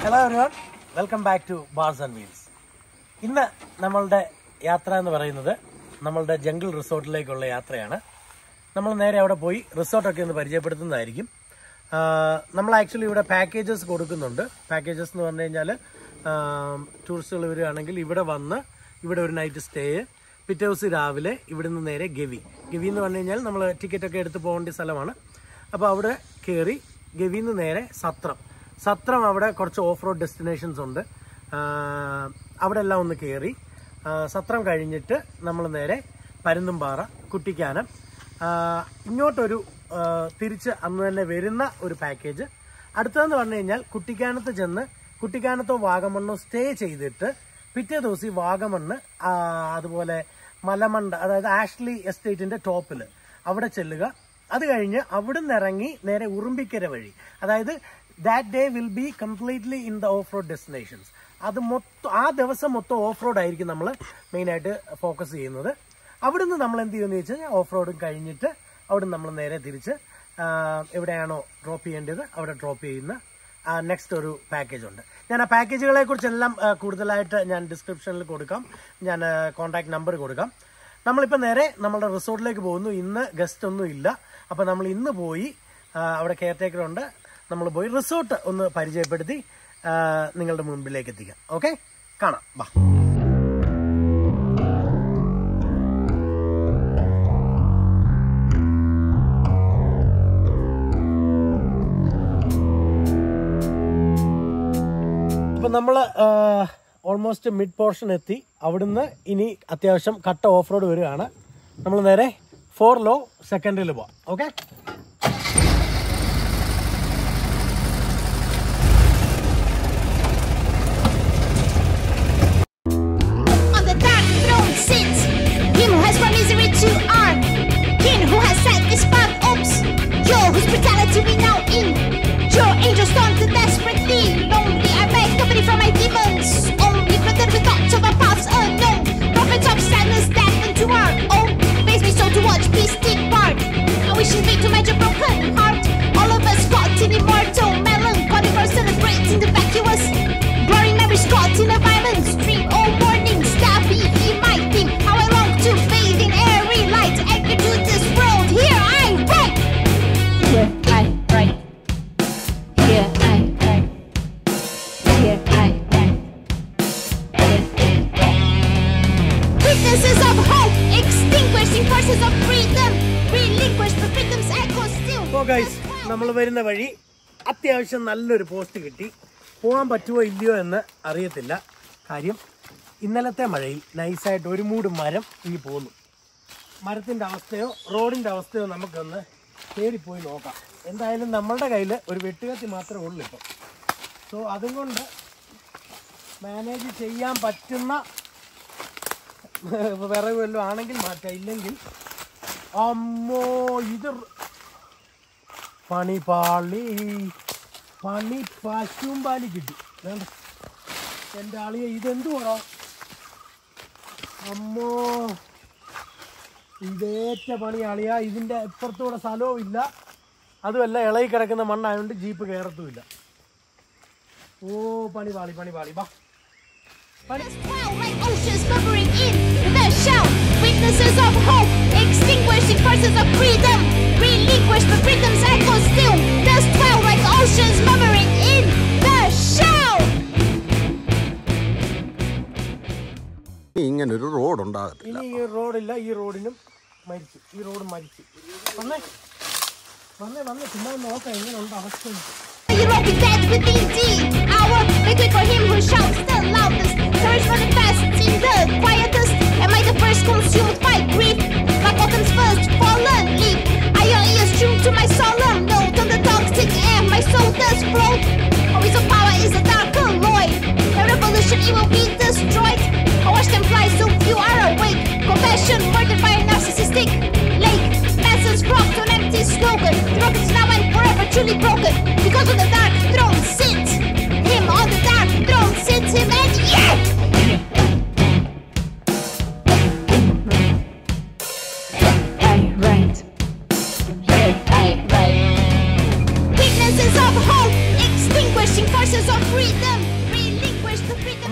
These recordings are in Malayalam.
Hello everyone welcome back to bars and wheels ഇന്ന് നമ്മളുടെ യാത്ര എന്ന് പറയുന്നത് നമ്മളുടെ ജംഗിൾ റിസോർട്ടിലേക്കുള്ള യാത്രയാണ് നമ്മൾ നേരെ അവിടെ പോയി റിസോർട്ടൊക്കെ ഒന്ന് പരിചയപ്പെടുത്തുന്നതായിരിക്കും ആ, നമ്മൾ ആക്ച്വലി ഇവിടെ പാക്കേജസ് കൊടുക്കുന്നുണ്ട് പാക്കേജസ് എന്ന് പറഞ്ഞു കഴിഞ്ഞാൽ ടൂറിസ്റ്റുകൾ വരികയാണെങ്കിൽ ഇവിടെ വന്ന് ഇവിടെ ഒരു നൈറ്റ് സ്റ്റേ പിറ്റേ ദിവസം രാവിലെ ഇവിടുന്ന് നേരെ ഗവി ഗവി എന്ന് പറഞ്ഞു കഴിഞ്ഞാൽ നമ്മൾ ടിക്കറ്റൊക്കെ എടുത്ത് പോകേണ്ട സ്ഥലമാണ് അപ്പോൾ അവിടെ കയറി ഗവിന്ന് നേരെ സത്രം സത്രം അവിടെ കുറച്ച് ഓഫ് റോഡ് ഡെസ്റ്റിനേഷൻസ് ഉണ്ട് ആ, അവിടെ എല്ലാം ഒന്ന് കയറി ആ, സത്രം കഴിഞ്ഞിട്ട് നമ്മൾ നേരെ പരുന്തുംപാറ കുട്ടിക്കാനം ആ, ഇങ്ങോട്ടൊരു ആ, തിരിച്ച് അന്ന് തന്നെ വരുന്ന ഒരു പാക്കേജ് അടുത്തതെന്ന് പറഞ്ഞു കഴിഞ്ഞാൽ കുട്ടിക്കാനത്ത് ചെന്ന് കുട്ടിക്കാനത്തോ വാഗമണ്ണോ സ്റ്റേ ചെയ്തിട്ട് പിറ്റേ ദിവസം ഈ വാഗമണ്ണ് ആ, അതുപോലെ മലമണ്ട അതായത് ആഷ്ലി എസ്റ്റേറ്റിന്റെ ടോപ്പിൽ അവിടെ ചെല്ലുക അത് കഴിഞ്ഞ് അവിടുന്ന് ഇറങ്ങി നേരെ ഉറുമ്പിക്കര വഴി അതായത് that day will be completely in the off road destinations അത് മൊത്തം ആ ദിവസം മൊത്തം ഓഫ് റോഡ് ആയിരിക്കും നമ്മൾ മെയിനായിട്ട് ഫോക്കസ് ചെയ്യുന്നത് അവിടുന്ന് നമ്മൾ എന്ത് ചെയ്യുമെന്ന് വെച്ച് കഴിഞ്ഞാൽ ഓഫ് റോഡും കഴിഞ്ഞിട്ട് അവിടുന്ന് നമ്മൾ നേരെ തിരിച്ച് ആ, എവിടെയാണോ ഡ്രോപ്പ് ചെയ്യേണ്ടത് അവിടെ ഡ്രോപ്പ് ചെയ്യുന്ന നെക്സ്റ്റ് ഒരു പാക്കേജ് ഉണ്ട് ഞാൻ ആ പാക്കേജുകളെ കുറിച്ചെല്ലാം ആ, കൂടുതലായിട്ട് ഞാൻ ഡിസ്ക്രിപ്ഷനിൽ കൊടുക്കാം ഞാൻ കോൺടാക്ട് നമ്പർ കൊടുക്കാം നമ്മളിപ്പോൾ നേരെ നമ്മുടെ റിസോർട്ടിലേക്ക് പോകുന്നു ഇന്ന് ഗസ്റ്റ് ഒന്നും ഇല്ല അപ്പോൾ നമ്മൾ ഇന്ന് പോയി ആ, അവിടെ കെയർ ടേക്കർ ഉണ്ട് നമ്മൾ പോയി റിസോർട്ട് ഒന്ന് പരിചയപ്പെടുത്തി ആ, നിങ്ങളുടെ മുൻപിലേക്ക് എത്തിക്കാം ഓക്കെ കാണാം വാ ഇപ്പൊ നമ്മള് ഓൾമോസ്റ്റ് മിഡ് പോർഷൻ എത്തി അവിടുന്ന് ഇനി അത്യാവശ്യം കട്ട ഓഫ് റോഡ് വരികയാണ് നമ്മൾ നേരെ ഫോർ ലോ സെക്കൻഡറിൽ പോവാം okay On the dark throne sits him who has brought misery to our king who has set this path ups. Joe whose brutality we now in. Joe angels storm to desperately. Lonely I beg company from my demons. Only fretted with thoughts of our paths unknown. Prophets of sadness that into our own. Face me so to watch peace take part. I wish it to match a broken heart. All of us caught in immortal melancholy for celebrating the vacuous. Glory memories caught in a violent stream. Oh, morning stabby, he might think how I long to bathe in airy light. Anchor to this world. Here I write. Here I write. Here I write. Here I write. Here I write. Witnesses of hope, extinguishing forces of freedom. Relinquish for freedom's echo still. ഓ ഗൈസ് നമ്മൾ വരുന്ന വഴി അത്യാവശ്യം നല്ലൊരു പോസ്റ്റ് കിട്ടി പോകാൻ പറ്റുമോ ഇല്ലയോ എന്ന് അറിയത്തില്ല കാര്യം ഇന്നലത്തെ മഴയിൽ നൈസായിട്ട് ഒരു മൂട് മരം ഇനി പോന്നു മരത്തിന്റെ അവസ്ഥയോ റോഡിന്റെ അവസ്ഥയോ നമുക്കൊന്ന് കയറിപ്പോയി നോക്കാം എന്തായാലും നമ്മളുടെ കയ്യിൽ ഒരു വെട്ടുകത്തി മാത്രമേ ഉള്ളൂ ഇപ്പം സോ അതും കൊണ്ട് മാനേജ് ചെയ്യാൻ പറ്റുന്ന വിറക് വല്ലതും ആണെങ്കിൽ മാറ്റാം ഇല്ലെങ്കിൽ അമ്മോ ഇത് പണിപാളി പണി പശുവും പാലി കിട്ടി വേണ്ട എൻ്റെ ആളിയെ ഇതെന്തുവാടാ അമ്മോ ഇതേറ്റ പണി ആളിയാ ഇതിൻ്റെ ഇപ്പുറത്തൂടെ സ്ഥലവും ഇല്ല അതുമല്ല ഇളകി കിടക്കുന്ന മണ്ണായതുകൊണ്ട് ജീപ്പ് കയറത്തുമില്ല ഓ പണി പാളി പണി പാളി ബാ പണി This cloud like oceans covering in the shout. Witnesses of hope, extinguishing forces of freedom. Relinquish for freedom's echo still. This cloud like oceans murmuring in the shout. ഇങ്ങനൊരു റോഡ് ഉണ്ടാകത്തില്ല ഇനി ഈ റോഡില്ല ഈ റോഡിനും മരിച്ചു ഈ റോഡ് മരിച്ചു വന്നേ വന്നേ വന്നേ ചുമ്മാ ഒന്ന് നോക്കാം എങ്ങനെയുണ്ട് അവസ്ഥ You rock it dead with indeed. Our victory for him who shouts the loudest. Courage for the best in the quietest. Am I the first consumed by grief? Like autumn's first fallen leaf. Are your ears tuned to my solemn note? On the toxic air, my soul does float. Always of power is a dark alloy. The revolution, it will be destroyed. I watch them fly so few are awake. Compassion murdered by a narcissistic lake. Masses flock to an empty slogan. The rock is now and forever truly broken. Because on the dark throne sits him. On the dark throne sits him, and yeah! I write. Here I write. Witnesses of hope, extinguishing forces of freedom.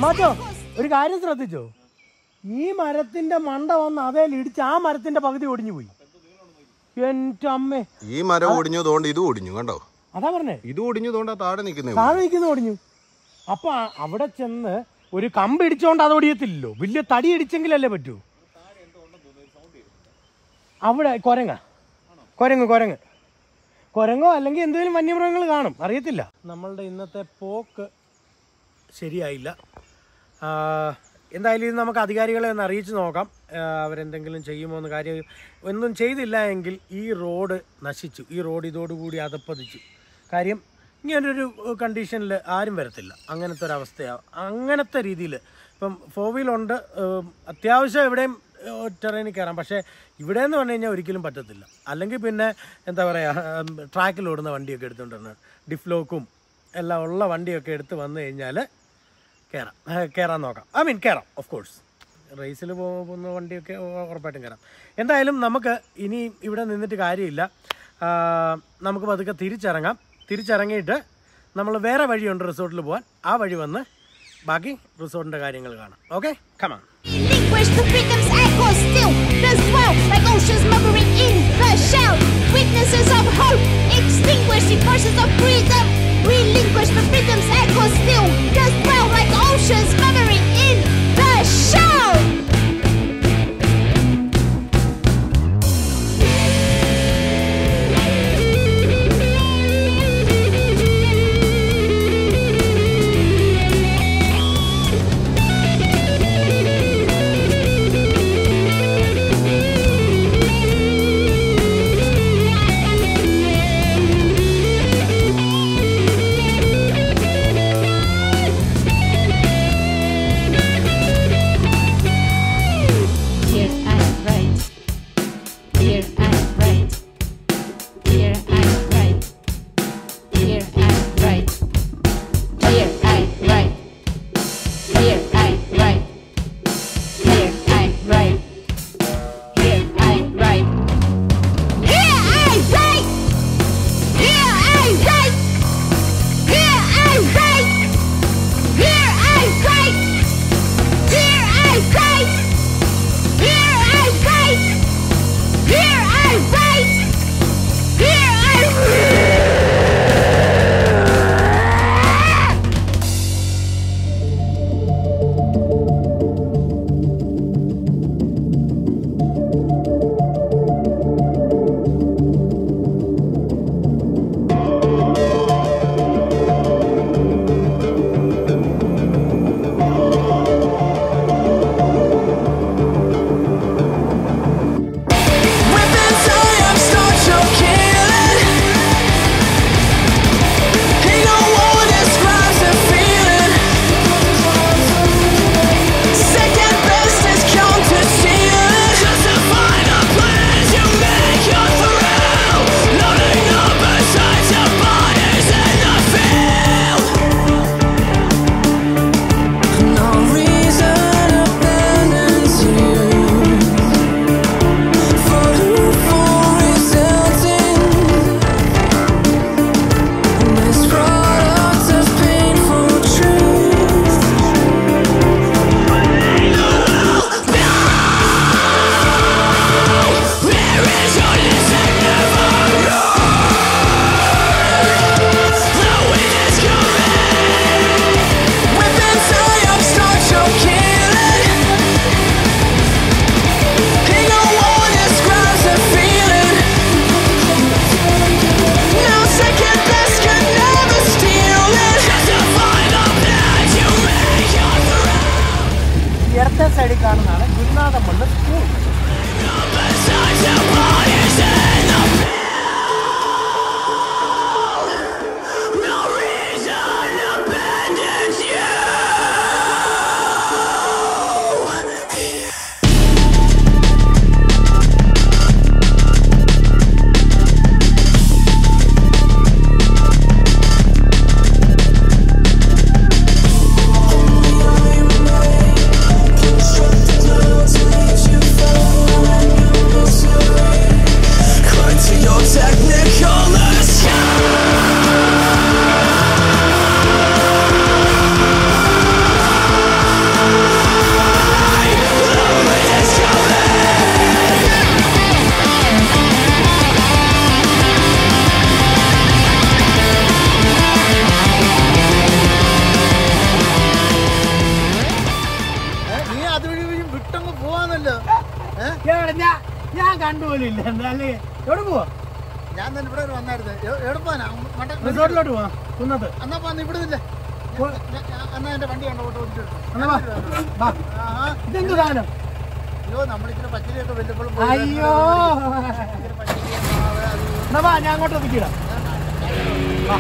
അമ്മാച്ചോ ഒരു കാര്യം ശ്രദ്ധിച്ചോ ഈ മരത്തിന്റെ മണ്ട വന്ന് അതേൽ ഇടിച്ച് ആ മരത്തിന്റെ പകുതി ഒടിഞ്ഞു പോയി എന്റെ അമ്മേ ഈ മരം ഒടിഞ്ഞതുകൊണ്ട് ഇത് ഒടിഞ്ഞു കണ്ടോ അതാ പറഞ്ഞേ ഇത് ഒടിഞ്ഞതുകൊണ്ട് ആ താഴെ നിൽക്കുന്നേ താഴെ നിൽക്കുന്ന ഒടിഞ്ഞു അപ്പൊ ആ- അവിടെ ചെന്ന് ഒരു കമ്പ് ഇടിച്ചോണ്ട് അത് ഒടിയത്തില്ലല്ലോ വലിയ തടി ഇടിച്ചെങ്കിലല്ലേ പറ്റൂ അവിടെ കൊരങ്ങ കൊരങ്ങ് കൊരങ്ങ് കൊരങ്ങോ അല്ലെങ്കിൽ എന്തെങ്കിലും വന്യമൃഗങ്ങൾ കാണും അറിയത്തില്ല നമ്മളുടെ ഇന്നത്തെ പോക്ക് ശരിയായില്ല ആ, എന്തായാലും ഇത് നമുക്ക് അധികാരികളെ ഒന്ന് അറിയിച്ച് നോക്കാം ആ, അവരെന്തെങ്കിലും ചെയ്യുമോ എന്ന് കാര്യം ഒന്നും ചെയ്തില്ല എങ്കിൽ ഈ റോഡ് നശിച്ചു ഈ റോഡ് ഇതോടുകൂടി അതപ്പതിച്ചു കാര്യം ഇങ്ങനൊരു കണ്ടീഷനിൽ ആരും വരത്തില്ല അങ്ങനത്തെ ഒരു അവസ്ഥയാവും അങ്ങനത്തെ രീതിയിൽ ഇപ്പം ഫോർ വീലുണ്ട് ഏം, അത്യാവശ്യം എവിടെയും ടെറേനിൽ കയറാം പക്ഷേ ഇവിടെ എന്ന് പറഞ്ഞു കഴിഞ്ഞാൽ ഒരിക്കലും പറ്റത്തില്ല അല്ലെങ്കിൽ പിന്നെ എന്താ പറയുക ട്രാക്കിൽ ഓടുന്ന വണ്ടിയൊക്കെ എടുത്തുകൊണ്ടിരുന്നത് ഡിഫ്ലോക്കും എല്ലാം ഉള്ള വണ്ടിയൊക്കെ എടുത്ത് വന്നു കഴിഞ്ഞാൽ കയറാം ഏഹ് കയറാൻ നോക്കാം ഐ മീൻ കയറാം ഓഫ് കോഴ്സ് റേസിൽ പോകുന്ന വണ്ടിയൊക്കെ ഉ- ഉറപ്പായിട്ടും കയറാം എന്തായാലും നമുക്ക് ഇനി ഇവിടെ നിന്നിട്ട് കാര്യമില്ല ആ, നമുക്ക് പതുക്കെ തിരിച്ചിറങ്ങാം തിരിച്ചിറങ്ങിയിട്ട് നമ്മൾ വേറെ വഴിയുണ്ട് റിസോർട്ടിൽ പോകാൻ ആ വഴി വന്ന് ബാക്കി റിസോർട്ടിൻ്റെ കാര്യങ്ങൾ കാണാം ഓക്കെ കമാ Relinquish the freedom's echo still. Does dwell like oceans murmuring in the shell. Witnesses of hope, extinguish the forces of freedom. Relinquish the freedom's echo still. Does dwell like oceans murmuring in the shell. ഞാൻ കണ്ടുപോലും ഇല്ല എന്തായാലും എവിടെ പോവാ ഞാൻ തന്നെ ഇവിടെ വരെ വന്നായിരുന്നു എ- എവിടെ പോവാനാ മട്ട റിസോർട്ടിലോട്ട് പോവാ കുന്നത് എന്നാ പോന്ന് ഇവിടെ ഇല്ല എന്നാ എന്റെ വണ്ടി കണ്ടോ ഓടിച്ചു എന്നാ വാ. വാ. ആഹാ ഇതെന്ത് സാധനം അയ്യോ നമ്മളിച്ചിരി പച്ചരിയൊക്കെ വല്ലപ്പോഴും അയ്യോ പച്ചരി മാവ് അത് എന്നാ വാ ഞാൻ അങ്ങോട്ട് ഒതുക്കിടാം വാ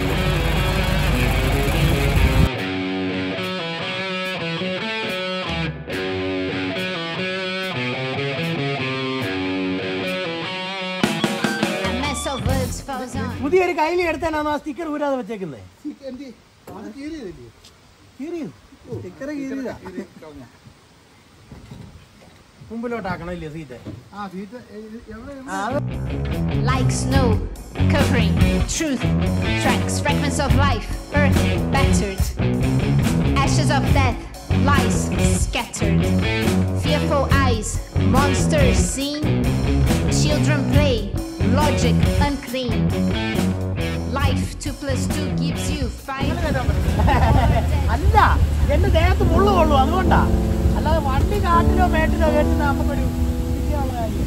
A mess of words falls on. പുതിയൊരു കയ്യിൽ എടുത്താനാണോ ആ സ്റ്റിക്കർ ഊരാതെ വെച്ചേക്കുന്നേ എന്ത് അത് കീറിയതല്ലേ കീറിയത് സ്റ്റിക്കർ കീറിയതാ മുമ്പിലോട്ടാക്കണം ഇല്ലേ സീറ്റ് ആ സീറ്റ് എവിടെ Like snow, covering truth, tracks, fragments of life, earth battered, ashes of death, lies scattered, fearful eyes, monsters seen, children play, logic unclean. Life two plus two gives you five. അല്ല എന്റെ ദേഹത്ത് മുള്ളു കൊള്ളു അതുകൊണ്ടാ അല്ലാതെ വണ്ടി കാട്ടിലോ മേട്ടിലോ കയറ്റുന്ന നമുക്കൊരു വിഷയമുള്ള കാര്യം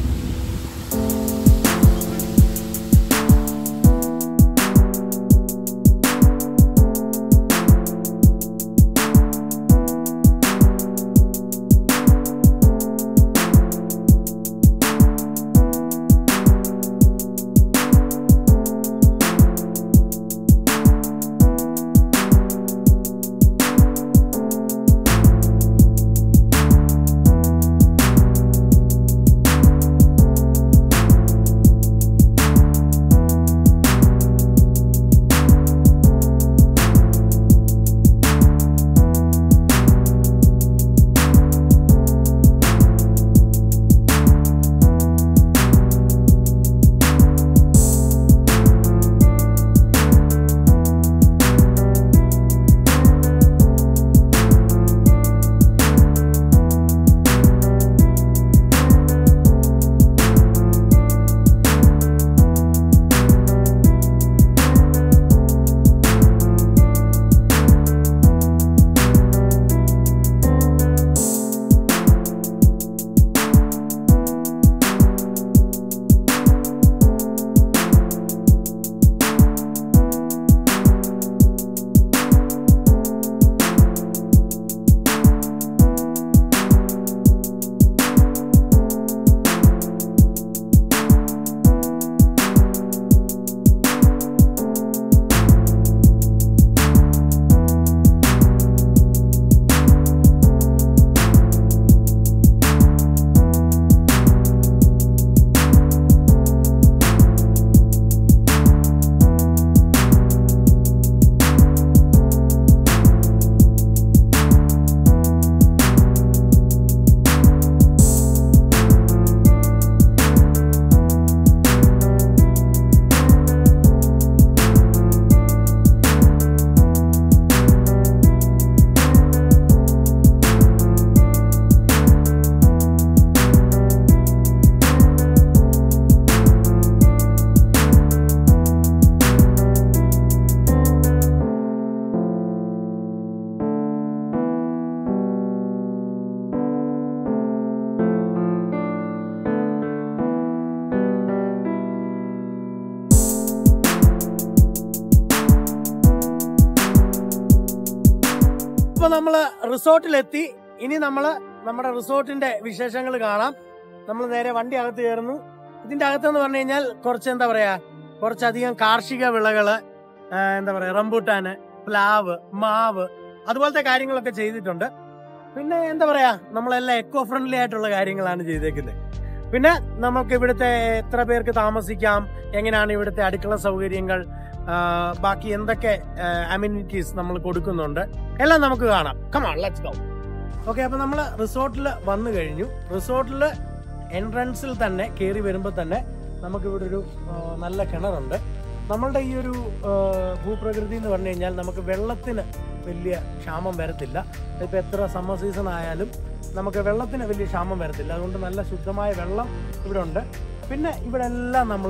ഇപ്പൊ നമ്മള് റിസോർട്ടിലെത്തി ഇനി നമ്മള് നമ്മുടെ റിസോർട്ടിന്റെ വിശേഷങ്ങൾ കാണാം നമ്മൾ നേരെ വണ്ടി അകത്ത് കയറുന്നു ഇതിന്റെ അകത്തെന്ന് പറഞ്ഞു കഴിഞ്ഞാൽ കുറച്ച് എന്താ പറയാ കുറച്ചധികം കാർഷിക വിളകള് ആ, എന്താ പറയാ റംബൂട്ടാന് പ്ലാവ് മാവ് അതുപോലത്തെ കാര്യങ്ങളൊക്കെ ചെയ്തിട്ടുണ്ട് പിന്നെ എന്താ പറയാ നമ്മളെല്ലാം എക്കോ ഫ്രണ്ട്ലി ആയിട്ടുള്ള കാര്യങ്ങളാണ് ചെയ്തേക്കുന്നത് പിന്നെ നമുക്ക് ഇവിടുത്തെ എത്ര പേർക്ക് താമസിക്കാം എങ്ങനെയാണ് ഇവിടുത്തെ അടുക്കള സൗകര്യങ്ങൾ ആ, ബാക്കി എന്തൊക്കെ അമ്യൂണിറ്റീസ് നമ്മൾ കൊടുക്കുന്നുണ്ട് എല്ലാം നമുക്ക് കാണാം കമാൺ ലെറ്റ്സ് ഗോ ഓക്കെ അപ്പൊ നമ്മൾ റിസോർട്ടിൽ വന്നു കഴിഞ്ഞു റിസോർട്ടിൽ എൻട്രൻസിൽ തന്നെ കയറി വരുമ്പോൾ തന്നെ നമുക്ക് ഇവിടെ ഒരു ആ, നല്ല കിണറുണ്ട് നമ്മളുടെ ഈ ഒരു ആ, ഭൂപ്രകൃതി എന്ന് പറഞ്ഞു കഴിഞ്ഞാൽ നമുക്ക് വെള്ളത്തിന് വലിയ ക്ഷാമം വരത്തില്ല ഇപ്പൊ എത്ര സമ്മർ സീസൺ ആയാലും നമുക്ക് വെള്ളത്തിന് വലിയ ക്ഷാമം വരത്തില്ല അതുകൊണ്ട് നല്ല ശുദ്ധമായ വെള്ളം ഇവിടെ ഉണ്ട് പിന്നെ ഇവിടെ എല്ലാം നമ്മൾ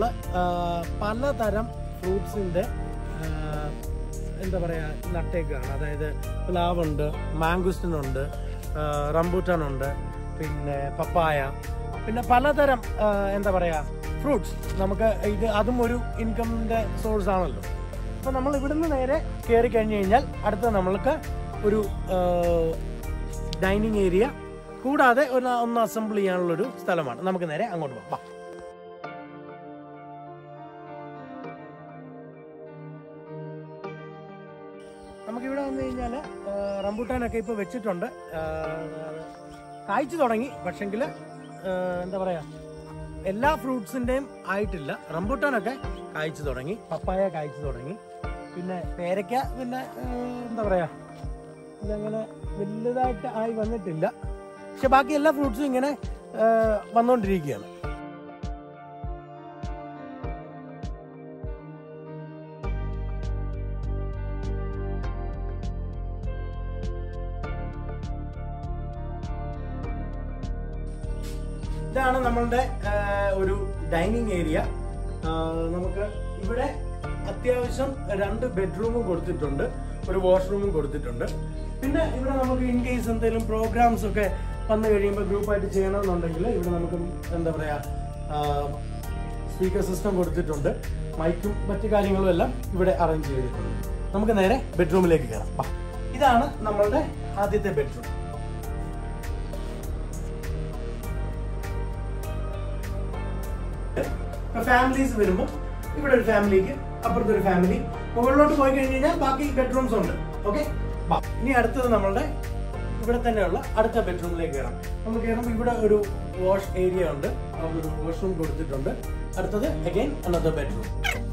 പലതരം ഫ്രൂട്ട്സിന്റെ എന്താ പറയാ നട്ടേക്കാണ് അതായത് പ്ലാവുണ്ട് മാംഗുസ്റ്റിനുണ്ട് റംബൂട്ടാൻ ഉണ്ട് പിന്നെ പപ്പായ പിന്നെ പലതരം ആ, എന്താ പറയാ ഫ്രൂട്ട്സ് നമുക്ക് ഇത് അതും ഒരു ഇൻകമിന്റെ സോഴ്സ് ആണല്ലോ അപ്പൊ നമ്മൾ ഇവിടുന്ന് നേരെ കയറി കഴിഞ്ഞു കഴിഞ്ഞാൽ അടുത്ത നമ്മൾക്ക് ഒരു ഡൈനിങ് ഏരിയ കൂടാതെ ഒരു ഒന്ന് അസംബിൾ ചെയ്യാനുള്ള ഒരു സ്ഥലമാണ് നമുക്ക് നേരെ അങ്ങോട്ട് പോകാം വാ. നമുക്കിവിടെ വന്നു കഴിഞ്ഞാൽ റംബൂട്ടാനൊക്കെ ഇപ്പോൾ വെച്ചിട്ടുണ്ട് ആ, കായ്ച്ചു തുടങ്ങി പക്ഷെങ്കിൽ എന്താ പറയാ എല്ലാ ഫ്രൂട്ട്സിൻ്റെയും ആയിട്ടില്ല റംബൂട്ടാനൊക്കെ കായ്ച്ചു തുടങ്ങി പപ്പായ കായ്ച്ചു തുടങ്ങി പിന്നെ പേരയ്ക്ക പിന്നെ ആ, എന്താ പറയാ ഇതങ്ങനെ വലുതായിട്ട് ആയി വന്നിട്ടില്ല പക്ഷെ ബാക്കി എല്ലാ ഫ്രൂട്ട്സും ഇങ്ങനെ ആ, വന്നുകൊണ്ടിരിക്കുകയാണ് ഇതാണ് നമ്മളുടെ ആ, ഒരു ഡൈനിങ് ഏരിയ നമുക്ക് ഇവിടെ അത്യാവശ്യം രണ്ട് ബെഡ്റൂമും കൊടുത്തിട്ടുണ്ട് ഒരു വാഷ്റൂമും കൊടുത്തിട്ടുണ്ട് പിന്നെ ഇവിടെ നമുക്ക് ഇൻ കേസ് എന്തെങ്കിലും പ്രോഗ്രാംസ് ഒക്കെ വന്നു കഴിയുമ്പോൾ ഗ്രൂപ്പായിട്ട് ചെയ്യണമെന്നുണ്ടെങ്കിൽ ഇവിടെ നമുക്ക് എന്താ പറയാ സ്പീക്കർ സിസ്റ്റം കൊടുത്തിട്ടുണ്ട് മൈക്കും മറ്റു കാര്യങ്ങളും എല്ലാം ഇവിടെ അറേഞ്ച് ചെയ്തിട്ടുണ്ട് നമുക്ക് നേരെ ബെഡ്റൂമിലേക്ക് കയറാം വാ. ഇതാണ് നമ്മളുടെ ആദ്യത്തെ ബെഡ്റൂം ഫാമിലീസ് വരുമ്പോൾ ഇവിടെ ഒരു ഫാമിലിക്ക് അപ്പുറത്ത് ഒരു ഫാമിലി മുകളിലോട്ട് പോയി കഴിഞ്ഞ് കഴിഞ്ഞാൽ ബാക്കി ബെഡ്റൂംസ് ഉണ്ട് ഓക്കെ ഇനി അടുത്തത് നമ്മളുടെ ഇവിടെ തന്നെയുള്ള അടുത്ത ബെഡ്റൂമിലേക്ക് കയറാം നമ്മൾ കയറുമ്പോൾ ഇവിടെ ഒരു വാഷ് ഏരിയ ഉണ്ട് അവിടെ ഒരു വാഷ്റൂം കൊടുത്തിട്ടുണ്ട് അടുത്തത് അഗൈൻ അനദർ ബെഡ്റൂം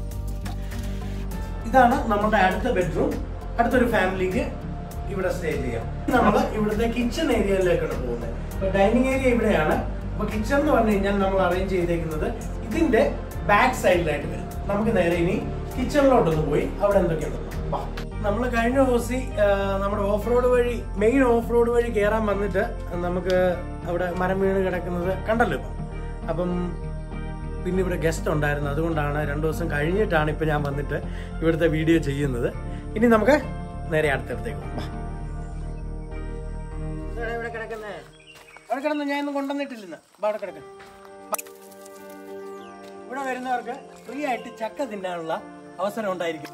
ഇതാണ് നമ്മുടെ അടുത്ത ബെഡ്റൂം അടുത്തൊരു ഫാമിലിക്ക് ഇവിടെ സ്റ്റേ ചെയ്യാം നമ്മൾ ഇവിടുത്തെ കിച്ചൺ ഏരിയയിലേക്കാണ് പോകുന്നത് ഇപ്പൊ ഡൈനിങ് ഏരിയ ഇവിടെയാണ് അപ്പൊ കിച്ചൺ എന്ന് പറഞ്ഞു കഴിഞ്ഞാൽ നമ്മൾ അറേഞ്ച് ചെയ്തേക്കുന്നത് ഇതിന്റെ ബാക്ക് സൈഡിലായിട്ട് വരും നമുക്ക് നേരെ ഇനി കിച്ചണിലോട്ടൊന്ന് പോയി അവിടെ എന്തൊക്കെയുണ്ടെന്ന് നമ്മൾ കഴിഞ്ഞ ദിവസം നമ്മുടെ ഓഫ് റോഡ് വഴി മെയിൻ ഓഫ് റോഡ് വഴി കയറാൻ വന്നിട്ട് നമുക്ക് അവിടെ മരം വീണ് കിടക്കുന്നത് കണ്ടല്ലോ ഇപ്പം അപ്പം പിന്നെ ഇവിടെ ഗസ്റ്റ് ഉണ്ടായിരുന്നു അതുകൊണ്ടാണ് രണ്ടു ദിവസം കഴിഞ്ഞിട്ടാണ് ഇപ്പൊ ഞാൻ വന്നിട്ട് ഇവിടുത്തെ വീഡിയോ ചെയ്യുന്നത് ഇനി നമുക്ക് നേരെ അടുത്തടുത്തേക്ക് പോകാം വാ. ഇതെവിടെ ഇവിടെ കിടക്കുന്നേ അവിടെ കിടന്ന് ഞാൻ ഇന്ന് കൊണ്ടുവന്നിട്ടില്ലെന്ന് വാ, അവിടെ കിടക്ക ഇവിടെ വരുന്നവർക്ക് ഫ്രീ ആയിട്ട് ചക്ക തിന്നാനുള്ള അവസരം ഉണ്ടായിരിക്കും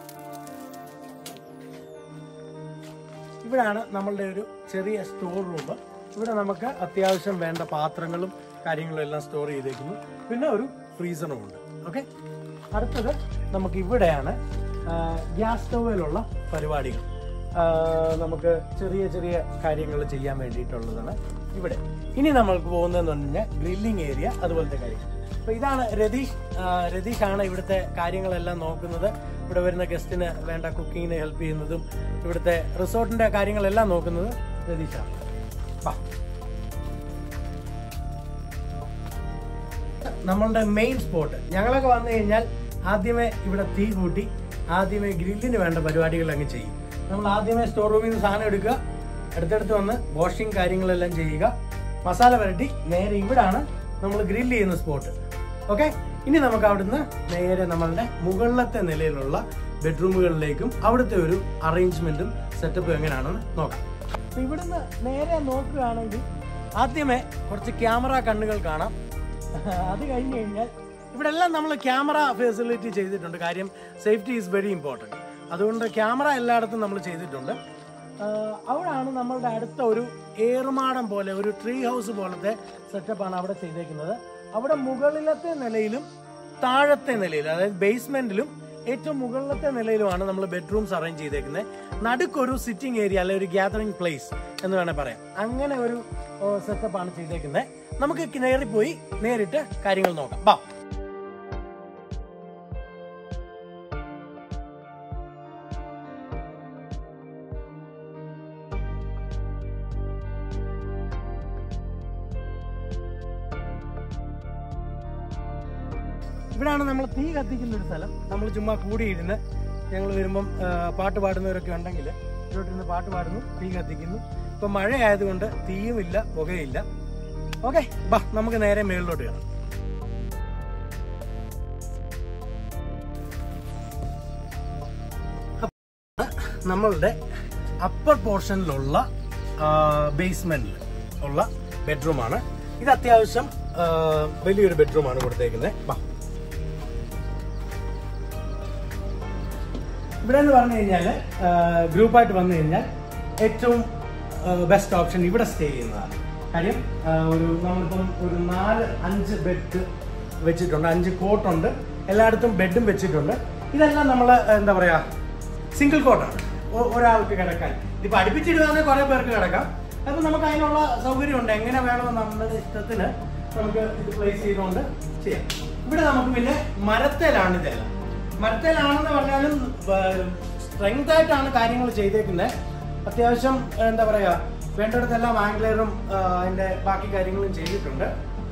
ഇവിടാണ് നമ്മളുടെ ഒരു ചെറിയ സ്റ്റോർ റൂം ഇവിടെ നമുക്ക് അത്യാവശ്യം വേണ്ട പാത്രങ്ങളും കാര്യങ്ങളും എല്ലാം സ്റ്റോർ ചെയ്തേക്കുന്നു പിന്നെ ഒരു ഫ്രീസറും ഉണ്ട് ഓക്കെ അടുത്തത് നമുക്ക് ഇവിടെയാണ് ഗ്യാസ് സ്റ്റൗവിലുള്ള പരിപാടികൾ ആ, നമുക്ക് ചെറിയ ചെറിയ കാര്യങ്ങൾ ചെയ്യാൻ വേണ്ടിയിട്ടുള്ളതാണ് ഇവിടെ ഇനി നമ്മൾക്ക് പോകുന്നതെന്ന് പറഞ്ഞു കഴിഞ്ഞാൽ ഗ്രില്ലിംഗ് ഏരിയ അതുപോലത്തെ കാര്യം അപ്പൊ ഇതാണ് രതീഷ് ആ, രതീഷ് ആണ് ഇവിടുത്തെ കാര്യങ്ങളെല്ലാം നോക്കുന്നത് ഇവിടെ വരുന്ന ഗസ്റ്റിന് വേണ്ട കുക്കിങ്ങിന് ഹെൽപ്പ് ചെയ്യുന്നതും ഇവിടുത്തെ റിസോർട്ടിന്റെ കാര്യങ്ങളെല്ലാം നോക്കുന്നത് രതീഷാണ് വാ. നമ്മളുടെ മെയിൻ സ്പോട്ട് ഞങ്ങളൊക്കെ വന്നു കഴിഞ്ഞാൽ ആദ്യമേ ഇവിടെ തീ കൂട്ടി ആദ്യമേ ഗ്രില്ലിന് വേണ്ട പരിപാടികൾ അങ്ങ് ചെയ്യും നമ്മൾ ആദ്യമേ സ്റ്റോർ റൂമിൽ നിന്ന് സാധനം എടുക്കുക അടുത്തടുത്ത് വന്ന് വാഷിംഗ് കാര്യങ്ങളെല്ലാം ചെയ്യുക മസാല വരട്ടി നേരെ ഇവിടാണ് നമ്മൾ ഗ്രില്ല് ചെയ്യുന്ന സ്പോട്ട് ഓക്കെ ഇനി നമുക്ക് അവിടുന്ന് നേരെ നമ്മളുടെ മുകളിലത്തെ നിലയിലുള്ള ബെഡ്റൂമുകളിലേക്കും അവിടുത്തെ ഒരു അറേഞ്ച്മെന്റും സെറ്റപ്പും എങ്ങനെയാണെന്ന് നോക്കാം അപ്പൊ ഇവിടുന്ന് നേരെ നോക്കുകയാണെങ്കിൽ ആദ്യമേ കുറച്ച് ക്യാമറ കണ്ണുകൾ കാണാം അത് കഴിഞ്ഞ് കഴിഞ്ഞാൽ ഇവിടെ എല്ലാം നമ്മൾ ക്യാമറ ഫെസിലിറ്റി ചെയ്തിട്ടുണ്ട് കാര്യം സേഫ്റ്റി ഈസ് വെരി ഇമ്പോർട്ടൻറ്റ് അതുകൊണ്ട് ക്യാമറ എല്ലായിടത്തും നമ്മൾ ചെയ്തിട്ടുണ്ട് ആഹ് അവിടാണ് നമ്മളുടെ അടുത്ത ഒരു ഏറുമാടം പോലെ ഒരു ട്രീ ഹൗസ് പോലത്തെ സെറ്റപ്പാണ് അവിടെ ചെയ്തേക്കുന്നത് അവിടെ മുകളിലത്തെ നിലയിലും താഴത്തെ നിലയിലും അതായത് ബേസ്മെന്റിലും ഏറ്റവും മുകളിലത്തെ നിലയിലുമാണ് നമ്മൾ ബെഡ്റൂംസ് അറേഞ്ച് ചെയ്തേക്കുന്നത് നടുക്കൊരു സിറ്റിംഗ് ഏരിയ അല്ലെ ഒരു ഗ്യാതറിംഗ് പ്ലേസ് എന്ന് വേണേൽ പറയാം അങ്ങനെ ഒരു സെറ്റപ്പാണ് ചെയ്തേക്കുന്നത് നമുക്ക് നേരി പോയി നേരിട്ട് കാര്യങ്ങൾ നോക്കാം ബാ ഇവിടാണ് നമ്മൾ തീ കത്തിക്കുന്ന ഒരു സ്ഥലം നമ്മൾ ചുമ്മാ കൂടിയിരുന്ന് ഞങ്ങൾ വരുമ്പം ആ, പാട്ട് പാടുന്നവരൊക്കെ ഉണ്ടെങ്കിൽ ഇവിടോട്ടിരുന്ന് പാട്ട് പാടുന്നു തീ കത്തിക്കുന്നു ഇപ്പൊ മഴ ആയതുകൊണ്ട് തീയുമില്ല പുകയില്ല ഓക്കെ ബാ നമുക്ക് നേരെ മേളിലോട്ട് കയറാം നമ്മളുടെ അപ്പർ പോർഷനിലുള്ള ബേസ്മെന്റിൽ ഉള്ള ബെഡ്റൂമാണ് ഇത് അത്യാവശ്യം ആ, വലിയൊരു ബെഡ്റൂമാണ് കൊടുത്തേക്കുന്നത് വാ ഇവിടെ എന്ന് പറഞ്ഞു കഴിഞ്ഞാല് ഗ്രൂപ്പായിട്ട് വന്നു കഴിഞ്ഞാൽ ഏറ്റവും ബെസ്റ്റ് ഓപ്ഷൻ ഇവിടെ സ്റ്റേ ചെയ്യുന്നതാണ് കാര്യം ആ, ഒരു നമ്മളിപ്പം ഒരു നാല് അഞ്ച് ബെഡ് വെച്ചിട്ടുണ്ട് അഞ്ച് കോട്ടുണ്ട് എല്ലായിടത്തും ബെഡും വെച്ചിട്ടുണ്ട് ഇതെല്ലാം നമ്മൾ എന്താ പറയാ സിംഗിൾ കോട്ടാണ് ഒരാൾക്ക് കിടക്കാൻ ഇപ്പൊ അടുപ്പിച്ചിടുകയാണെങ്കിൽ കുറെ പേർക്ക് കിടക്കാം അപ്പൊ നമുക്ക് അതിനുള്ള സൗകര്യമുണ്ട് എങ്ങനെ വേണമോ നമ്മുടെ ഇഷ്ടത്തിന് നമുക്ക് ഇത് പ്ലേസ് ചെയ്തുകൊണ്ട് ചെയ്യാം ഇവിടെ നമുക്ക് പിന്നെ മരത്തേലാണ് ഇതെല്ലാം മരത്തേലാണെന്ന് പറഞ്ഞാലും സ്ട്രെങ്ത് ആയിട്ടാണ് കാര്യങ്ങൾ ചെയ്തേക്കുന്നത് അത്യാവശ്യം എന്താ പറയാ വേണ്ടിടത്തെല്ലാം ആംഗ്ലറും അതിന്റെ ബാക്കി കാര്യങ്ങളും ചെയ്തിട്ടുണ്ട്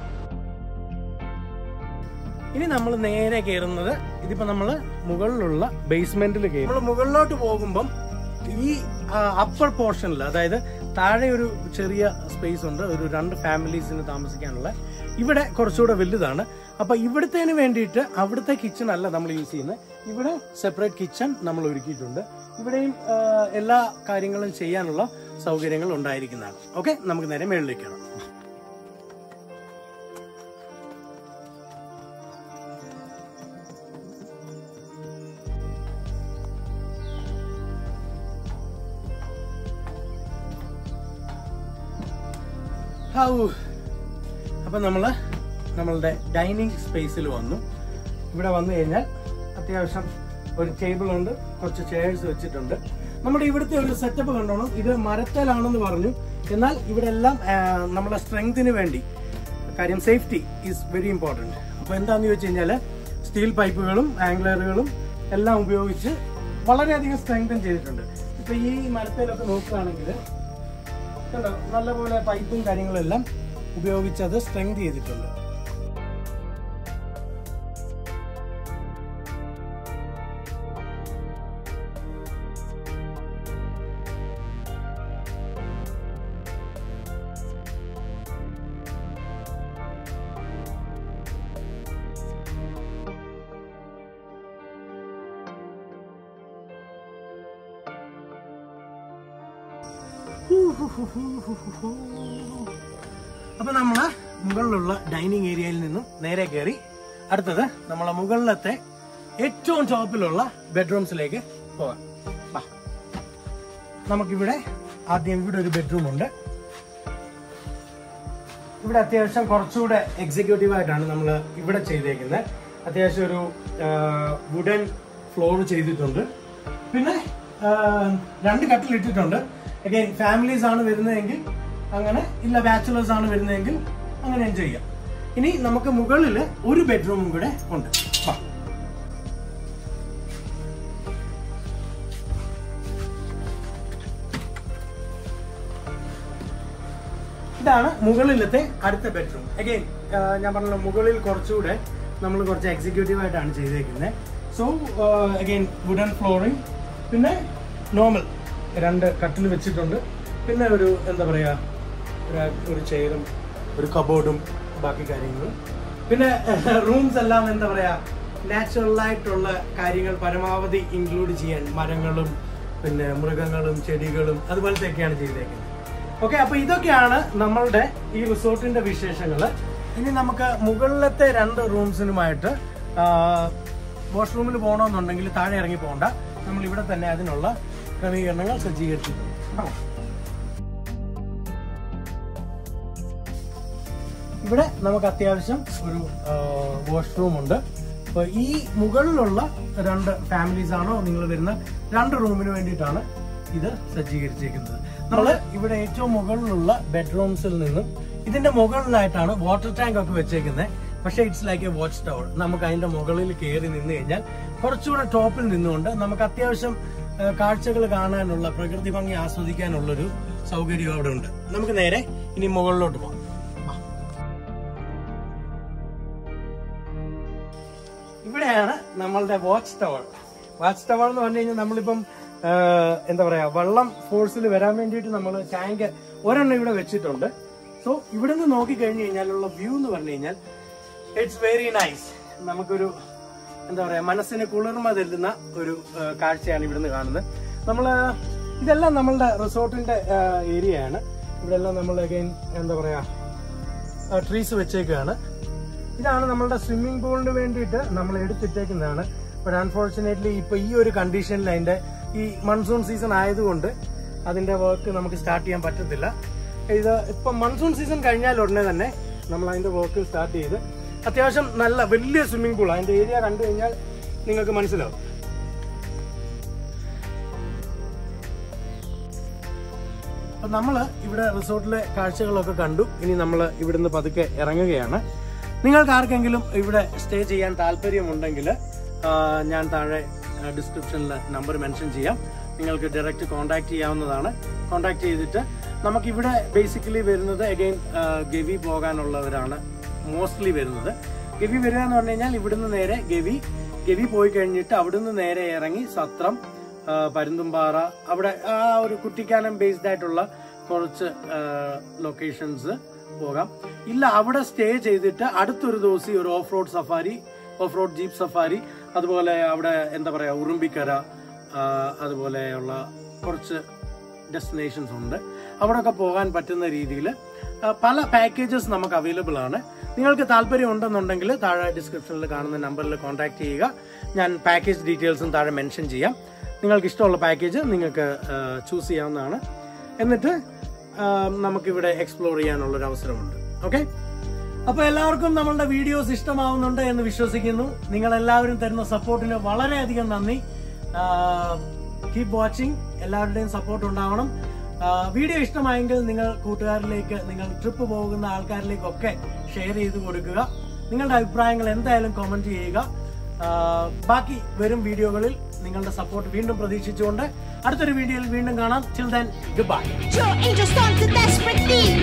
ഇനി നമ്മൾ നേരെ കയറുന്നത് ഇതിപ്പോ നമ്മൾ മുകളിലുള്ള ബേസ്മെന്റിൽ കയറും നമ്മൾ മുകളിലോട്ട് പോകുമ്പം ഈ അപ്പർ പോർഷനിൽ അതായത് താഴെ ഒരു ചെറിയ സ്പേസ് ഉണ്ട് ഒരു രണ്ട് ഫാമിലീസിന് താമസിക്കാനുള്ള ഇവിടെ കുറച്ചുകൂടെ വലുതാണ് അപ്പൊ ഇവിടത്തേന് വേണ്ടിയിട്ട് അവിടുത്തെ കിച്ചൺ അല്ല നമ്മൾ യൂസ് ചെയ്യുന്നത് ഇവിടെ സെപ്പറേറ്റ് കിച്ചൺ നമ്മൾ ഒരുക്കിയിട്ടുണ്ട് ഇവിടെയും ആ, എല്ലാ കാര്യങ്ങളും ചെയ്യാനുള്ള സൗകര്യങ്ങൾ ഉണ്ടായിരിക്കുന്നതാണ് ഓക്കെ നമുക്ക് നേരെ മേളിലേക്ക് കാണാം ഹൗ അപ്പം നമ്മൾ നമ്മളുടെ ഡൈനിങ് സ്പേസിൽ വന്നു ഇവിടെ വന്നു കഴിഞ്ഞാൽ അത്യാവശ്യം ഒരു ടേബിൾ ഉണ്ട് കുറച്ച് ചെയർസ് വെച്ചിട്ടുണ്ട് നമ്മുടെ ഇവിടുത്തെ ഒരു സെറ്റപ്പ് കണ്ടോണം ഇത് മരത്തലാണെന്ന് പറഞ്ഞു എന്നാൽ ഇവിടെ എല്ലാം ആ, നമ്മുടെ സ്ട്രെങ്തിന് വേണ്ടി കാര്യം സേഫ്റ്റി ഈസ് വെരി ഇമ്പോർട്ടൻറ്റ് അപ്പോൾ എന്താണെന്ന് ചോദിച്ചു കഴിഞ്ഞാൽ സ്റ്റീൽ പൈപ്പുകളും ആംഗ്ലറുകളും എല്ലാം ഉപയോഗിച്ച് വളരെയധികം സ്ട്രെങ്തൻ ചെയ്തിട്ടുണ്ട് ഇപ്പൊ ഈ മരത്തിലൊക്കെ നോക്കുകയാണെങ്കിൽ കണ്ടോ നല്ലപോലെ പൈപ്പും കാര്യങ്ങളും എല്ലാം ഉപയോഗിച്ച് അത് സ്ട്രെങ്ത് ചെയ്തിട്ടുണ്ട് അപ്പൊ നമ്മള് മുകളിലുള്ള ഡൈനിങ് ഏരിയയിൽ നിന്നും നേരെ കയറി അടുത്തത് നമ്മളെ മുകളിലത്തെ ഏറ്റവും ടോപ്പിലുള്ള ബെഡ്റൂംസിലേക്ക് പോകാം വാ. നമുക്കിവിടെ ആദ്യം ഇവിടെ ഒരു ബെഡ്റൂം ഉണ്ട് ഇവിടെ അത്യാവശ്യം കുറച്ചുകൂടെ എക്സിക്യൂട്ടീവ് ആയിട്ടാണ് നമ്മൾ ഇവിടെ ചെയ്തേക്കുന്നത് അത്യാവശ്യം ഒരു വുഡൻ ഫ്ലോർ ചെയ്തിട്ടുണ്ട് പിന്നെ ആ, രണ്ട് കട്ടിൽ ഇട്ടിട്ടുണ്ട് അഗൈൻ ഫാമിലീസ് ആണ് വരുന്നതെങ്കിൽ അങ്ങനെ ഇല്ല ബാച്ചുലേഴ്സ് ആണ് വരുന്നതെങ്കിൽ അങ്ങനെ ചെയ്യാം ഇനി നമുക്ക് മുകളിൽ ഒരു ബെഡ്റൂമും കൂടെ ഉണ്ട് വാ. ഇതാണ് മുകളിലത്തെ അടുത്ത ബെഡ്റൂം അഗൈൻ ഞാൻ പറഞ്ഞല്ലോ മുകളിൽ കുറച്ചുകൂടെ നമ്മൾ കുറച്ച് എക്സിക്യൂട്ടീവ് ആയിട്ടാണ് ചെയ്തേക്കുന്നത് സോ അഗൈൻ വുഡൻ ഫ്ലോറിംഗ് പിന്നെ നോർമൽ രണ്ട് കട്ടിൽ വെച്ചിട്ടുണ്ട് പിന്നെ ഒരു എന്താ പറയാ ഒരു- ഒരു ചെയറും ഒരു കബോർഡും ബാക്കി കാര്യങ്ങളും പിന്നെ റൂംസ് എല്ലാം എന്താ പറയാ നാച്ചുറൽ ആയിട്ടുള്ള കാര്യങ്ങൾ പരമാവധി ഇൻക്ലൂഡ് ചെയ്യാൻ മരങ്ങളും പിന്നെ മൃഗങ്ങളും ചെടികളും അതുപോലത്തെയൊക്കെയാണ് ചെയ്തേക്കുന്നത് ഓക്കെ അപ്പൊ ഇതൊക്കെയാണ് നമ്മളുടെ ഈ റിസോർട്ടിന്റെ വിശേഷങ്ങള് ഇനി നമുക്ക് മുകളിലത്തെ രണ്ട് റൂംസിനുമായിട്ട് വാഷ്റൂമിൽ പോകണമെന്നുണ്ടെങ്കിൽ താഴെ ഇറങ്ങി പോകണ്ട നമ്മൾ ഇവിടെ തന്നെ അതിനുള്ള ക്രമീകരണങ്ങൾ സജ്ജീകരിച്ചിട്ടുണ്ട് ആ. ഇവിടെ നമുക്ക് അത്യാവശ്യം ഒരു വാഷ്റൂം ഉണ്ട് അപ്പൊ ഈ മുകളിലുള്ള രണ്ട് ഫാമിലീസ് ആണോ നിങ്ങൾ വരുന്ന രണ്ട് റൂമിന് വേണ്ടിയിട്ടാണ് ഇത് സജ്ജീകരിച്ചിരിക്കുന്നത് നമ്മൾ ഇവിടെ ഏറ്റവും മുകളിലുള്ള ബെഡ്റൂംസിൽ നിന്നും ഇതിന്റെ മുകളിലായിട്ടാണ് വാട്ടർ ടാങ്ക് ഒക്കെ വെച്ചേക്കുന്നത് പക്ഷേ it's like a watch tower നമുക്ക് അതിന്റെ മുകളിൽ കയറി നിന്ന് കഴിഞ്ഞാൽ കുറച്ചുകൂടെ ടോപ്പിൽ നിന്നുകൊണ്ട് നമുക്ക് അത്യാവശ്യം കാഴ്ചകൾ കാണാനുള്ള പ്രകൃതി ഭംഗി ആസ്വദിക്കാനുള്ളൊരു സൗകര്യം അവിടെ ഉണ്ട് നമുക്ക് നേരെ ഇനി മുകളിലോട്ട് പോകാം ഇവിടെയാണ് നമ്മളുടെ വാച്ച് ടവർ വാച്ച് ടവർ എന്ന് പറഞ്ഞു കഴിഞ്ഞാൽ നമ്മളിപ്പം ആ, എന്താ പറയാ വെള്ളം ഫോഴ്സിൽ വരാൻ വേണ്ടിയിട്ട് നമ്മൾ ടാങ്ക് ഒരെണ്ണം ഇവിടെ വെച്ചിട്ടുണ്ട് സോ ഇവിടെ നിന്ന് നോക്കി കഴിഞ്ഞു കഴിഞ്ഞാലുള്ള വ്യൂ എന്ന് പറഞ്ഞു കഴിഞ്ഞാൽ ഇറ്റ്സ് വെരി നൈസ് നമുക്കൊരു എന്താ പറയാ മനസ്സിന് കുളിർമ തരുന്ന ഒരു ആ, കാഴ്ചയാണ് ഇവിടുന്ന് കാണുന്നത് നമ്മള് ഇതെല്ലാം നമ്മളുടെ റിസോർട്ടിന്റെ ഏരിയ ആണ് ഇവിടെ എല്ലാം നമ്മൾ അഗൈൻ എന്താ പറയാ ട്രീസ് വെച്ചേക്കാണ് ഇതാണ് നമ്മളുടെ സ്വിമ്മിംഗ് പൂളിന് വേണ്ടിയിട്ട് നമ്മൾ എടുത്തിട്ടേക്കുന്നതാണ് ബട്ട് അൺഫോർച്ചുനേറ്റ്ലി ഇപ്പൊ ഈ ഒരു കണ്ടീഷനിൽ അതിന്റെ ഈ മൺസൂൺ സീസൺ ആയതുകൊണ്ട് അതിന്റെ വർക്ക് നമുക്ക് സ്റ്റാർട്ട് ചെയ്യാൻ പറ്റത്തില്ല ഇത് ഇപ്പൊ മൺസൂൺ സീസൺ കഴിഞ്ഞാൽ ഉടനെ തന്നെ നമ്മൾ അതിന്റെ വർക്ക് സ്റ്റാർട്ട് ചെയ്ത് അത്യാവശ്യം നല്ല വലിയ സ്വിമ്മിംഗ് പൂൾ അതിന്റെ ഏരിയ കണ്ടു കഴിഞ്ഞാൽ നിങ്ങൾക്ക് മനസ്സിലാവും അപ്പൊ നമ്മള് ഇവിടെ റിസോർട്ടിലെ കാഴ്ചകളൊക്കെ കണ്ടു ഇനി നമ്മൾ ഇവിടുന്ന് പതുക്കെ ഇറങ്ങുകയാണ് നിങ്ങൾക്ക് ആർക്കെങ്കിലും ഇവിടെ സ്റ്റേ ചെയ്യാൻ താല്പര്യമുണ്ടെങ്കിൽ ആ, ഞാൻ താഴെ ഡിസ്ക്രിപ്ഷനിൽ നമ്പർ മെൻഷൻ ചെയ്യാം നിങ്ങൾക്ക് ഡയറക്റ്റ് കോൺടാക്ട് ചെയ്യാവുന്നതാണ് കോൺടാക്ട് ചെയ്തിട്ട് നമുക്കിവിടെ ബേസിക്കലി വരുന്നത് അഗൈൻ ഗവി പോകാനുള്ളവരാണ് മോസ്റ്റ്ലി വരുന്നത് ഗവി വരിക എന്ന് പറഞ്ഞു കഴിഞ്ഞാൽ ഇവിടുന്ന് നേരെ ഗവി ഗവി പോയി കഴിഞ്ഞിട്ട് അവിടുന്ന് നേരെ ഇറങ്ങി സത്രം ആ, പരുന്തുംപാറ അവിടെ ആ ഒരു കുട്ടിക്കാനം ബേസ്ഡ് ആയിട്ടുള്ള കുറച്ച് ലൊക്കേഷൻസ് പോകാം ഇല്ല അവിടെ സ്റ്റേ ചെയ്തിട്ട് അടുത്തൊരു ദിവസം ഒരു off road safari off road jeep safari അതുപോലെ അവിടെ എന്താ പറയാ ഉറുമ്പിക്കര ആ, അതുപോലെയുള്ള കുറച്ച് ഡെസ്റ്റിനേഷൻസ് ഉണ്ട് അവിടെയൊക്കെ പോകാൻ പറ്റുന്ന രീതിയിൽ പല പാക്കേജസ് നമുക്ക് അവൈലബിൾ ആണ് നിങ്ങൾക്ക് താല്പര്യം ഉണ്ടെന്നുണ്ടെങ്കിൽ താഴെ ഡിസ്ക്രിപ്ഷനിൽ കാണുന്ന നമ്പറിൽ കോൺടാക്ട് ചെയ്യുക ഞാൻ പാക്കേജ് ഡീറ്റെയിൽസും താഴെ മെൻഷൻ ചെയ്യാം നിങ്ങൾക്ക് ഇഷ്ടമുള്ള പാക്കേജ് നിങ്ങൾക്ക് ചൂസ് ചെയ്യാവുന്നതാണ് എന്നിട്ട് ആ, നമുക്കിവിടെ എക്സ്പ്ലോർ ചെയ്യാനുള്ള ഒരു അവസരമുണ്ട് ഓക്കെ അപ്പൊ എല്ലാവർക്കും നമ്മളുടെ വീഡിയോസ് ഇഷ്ടമാവുന്നുണ്ട് എന്ന് വിശ്വസിക്കുന്നു നിങ്ങൾ എല്ലാവരും തരുന്ന സപ്പോർട്ടിന് വളരെയധികം നന്ദി കീപ് വാച്ചിങ് എല്ലാവരുടെയും സപ്പോർട്ട് ഉണ്ടാവണം ആ, വീഡിയോ ഇഷ്ടമായെങ്കിൽ നിങ്ങൾ കൂട്ടുകാരിലേക്ക് നിങ്ങൾ ട്രിപ്പ് പോകുന്ന ആൾക്കാരിലേക്കൊക്കെ ഷെയർ ചെയ്ത് കൊടുക്കുക നിങ്ങളുടെ അഭിപ്രായങ്ങൾ എന്തായാലും കമന്റ് ചെയ്യുക ആ, ബാക്കി വരും വീഡിയോകളിൽ നിങ്ങളുടെ സപ്പോർട്ട് വീണ്ടും പ്രതീക്ഷിച്ചുകൊണ്ട് അടുത്തൊരു വീഡിയോയിൽ വീണ്ടും കാണാം till then good bye Joe Angel stormed to desperate thieves.